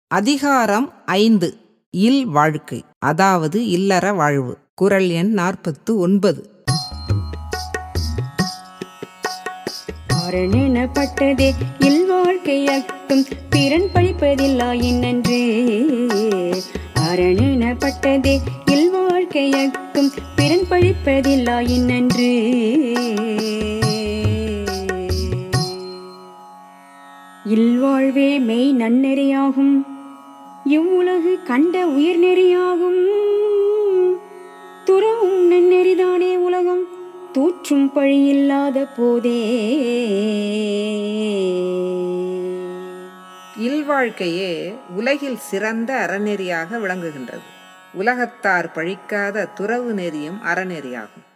அதிகாரம் ஐந்து இல் வாழ்க்கை அதாவது இல்லற வாழ்வு குரல் எண் நாற்பத்து ஒன்பது அரணெனப்பட்டதே இல்வாழ்க்கையட்டும் பிறன் பழிப்பதில்லாயின் நன்று அரணெனப்பட்டதே இல்வாழ்க்கையட்டும் பிறன் பழிப்பதில்லாயின் நன்று இல்வாழ்வே மெய் நன்னெறியாகும் இவ்வுலகு கண்ட உயிர்நெறியாகும் துறவும் நன்னெறிதானே உலகம் தூற்றும் பழியில்லாத போதே இல்வாழ்க்கையே உலகில் சிறந்த அறநெறியாக விளங்குகின்றது உலகத்தார் பழிக்காத துறவு நெறியும் அறநெறியாகும்